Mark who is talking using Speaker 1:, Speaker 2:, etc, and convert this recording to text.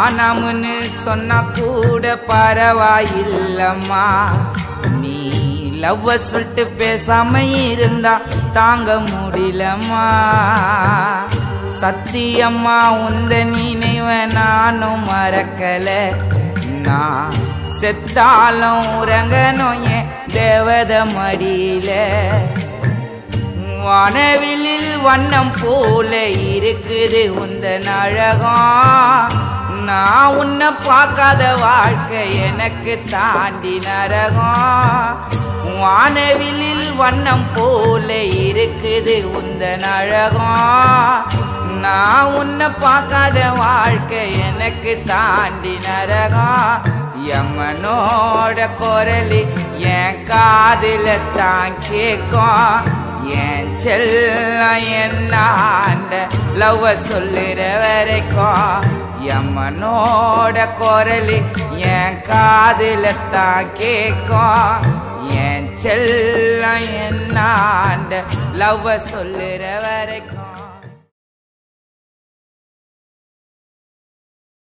Speaker 1: வானம்னு சொன்னா கூட பரவாயில்லம்மா நீ லவ்வ சொல்லிட்டு பேசாம இருந்தா தாங்க முடியலம்மா சத்தியம்மா உந்த நினைவ நானும் மறக்கல நான் செத்தாலும் உறங்கணும் என் தேவத மடியில வானவிலில் வண்ணம் போல இருக்குது உந்த அழகம் நான் உன்னை பார்க்காத வாழ்க்கை எனக்கு தாண்டி நரகம் வானவிலில் வண்ணம் போல இருக்குது உந்த அழகம் நான் உன்னை பார்க்காத வாழ்க்கை எனக்கு தாண்டி நரகம் எம்மனோட குரலி என் காதில தான் கேட்கும் என் செல்லம் என்ன ஆண்ட லவ் சொல்லுற வரைக்கும் எம்மனோட குரலி என் காதில தான் கேட்கும் என் செல்லம் என்ன ஆண்ட லவ் சொல்லுற வரைக்கும்